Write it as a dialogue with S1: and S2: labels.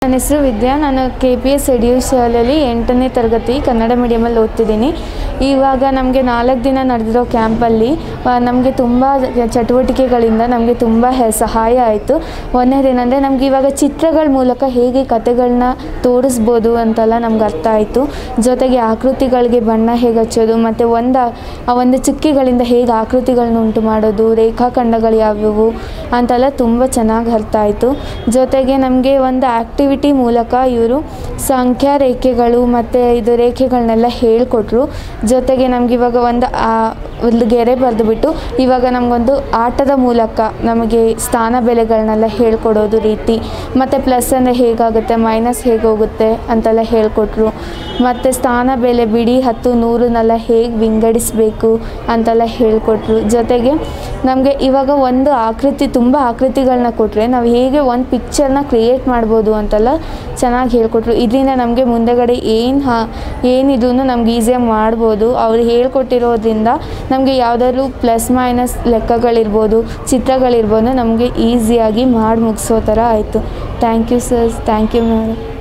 S1: ನನ್ನ ಹೆಸರು ವಿದ್ಯಾ ನಾನು ಕೆ ಪಿ ಎಸ್ ಯಡಿಯೂರು ಶಾಲೆಯಲ್ಲಿ ಎಂಟನೇ ತರಗತಿ ಕನ್ನಡ ಮೀಡಿಯಮಲ್ಲಿ ಓದ್ತಿದ್ದೀನಿ ಇವಾಗ ನಮಗೆ ನಾಲ್ಕು ದಿನ ನಡೆದಿರೋ ಕ್ಯಾಂಪಲ್ಲಿ ನಮಗೆ ತುಂಬ ಚಟುವಟಿಕೆಗಳಿಂದ ನಮಗೆ ತುಂಬ ಹೆ ಸಹಾಯ ಆಯಿತು ಒಂದನೇದೇನೆಂದರೆ ನಮ್ಗೆ ಇವಾಗ ಚಿತ್ರಗಳ ಮೂಲಕ ಹೇಗೆ ಕತೆಗಳನ್ನ ತೋರಿಸ್ಬೋದು ಅಂತೆಲ್ಲ ನಮ್ಗೆ ಅರ್ಥ ಆಯಿತು ಜೊತೆಗೆ ಆಕೃತಿಗಳಿಗೆ ಬಣ್ಣ ಹೇಗೆ ಹಚ್ಚೋದು ಮತ್ತು ಒಂದು ಆ ಒಂದು ಚುಕ್ಕಿಗಳಿಂದ ಹೇಗೆ ಆಕೃತಿಗಳನ್ನ ಉಂಟು ಮಾಡೋದು ರೇಖಾಖಂಡಗಳು ಯಾವುವು ಅಂತೆಲ್ಲ ತುಂಬ ಚೆನ್ನಾಗಿ ಅರ್ಥ ಆಯಿತು ಜೊತೆಗೆ ನಮಗೆ ಒಂದು ಆ್ಯಕ್ಟಿವಿಟಿ ಮೂಲಕ ಇವರು ಸಂಖ್ಯಾ ರೇಖೆಗಳು ಮತ್ತು ಇದು ರೇಖೆಗಳನ್ನೆಲ್ಲ ಹೇಳಿಕೊಟ್ರು ಜೊತೆಗೆ ನಮ್ಗೆ ಇವಾಗ ಒಂದು ಆ ಒಂದು ಗೆರೆ ಬರೆದುಬಿಟ್ಟು ಇವಾಗ ನಮಗೊಂದು ಆಟದ ಮೂಲಕ ನಮಗೆ ಸ್ಥಾನ ಬೆಲೆಗಳನ್ನೆಲ್ಲ ಹೇಳ್ಕೊಡೋದು ರೀತಿ ಮತ್ತು ಪ್ಲಸ್ ಅಂದರೆ ಹೇಗಾಗುತ್ತೆ ಮೈನಸ್ ಹೇಗೆ ಹೋಗುತ್ತೆ ಅಂತೆಲ್ಲ ಹೇಳಿಕೊಟ್ರು ಮತ್ತು ಸ್ಥಾನ ಬೆಲೆ ಬಿಡಿ ಹತ್ತು ನೂರನ್ನೆಲ್ಲ ಹೇಗೆ ವಿಂಗಡಿಸಬೇಕು ಅಂತೆಲ್ಲ ಹೇಳಿಕೊಟ್ರು ಜೊತೆಗೆ ನಮಗೆ ಇವಾಗ ಒಂದು ಆಕೃತಿ ತುಂಬ ಆಕೃತಿಗಳನ್ನ ಕೊಟ್ಟರೆ ನಾವು ಹೇಗೆ ಒಂದು ಪಿಕ್ಚರ್ನ ಕ್ರಿಯೇಟ್ ಮಾಡ್ಬೋದು ಅಂತೆಲ್ಲ ಚೆನ್ನಾಗಿ ಹೇಳ್ಕೊಟ್ರು ಇದರಿಂದ ನಮಗೆ ಮುಂದೆಗಡೆ ಏನು ಹಾ ಏನಿದೂ ನಮ್ಗೆ ಈಸಿಯಾಗಿ ಮಾಡ್ಬೋದು ಅವ್ರು ಹೇಳ್ಕೊಟ್ಟಿರೋದ್ರಿಂದ ನಮಗೆ ಯಾವುದಾದ್ರು ಪ್ಲಸ್ ಮೈನಸ್ ಲೆಕ್ಕಗಳಿರ್ಬೋದು ಚಿತ್ರಗಳಿರ್ಬೋದು ನಮಗೆ ಈಸಿಯಾಗಿ ಮಾಡಿ ಮುಗಿಸೋ ಥರ ಆಯಿತು thank you sir thank you ma'am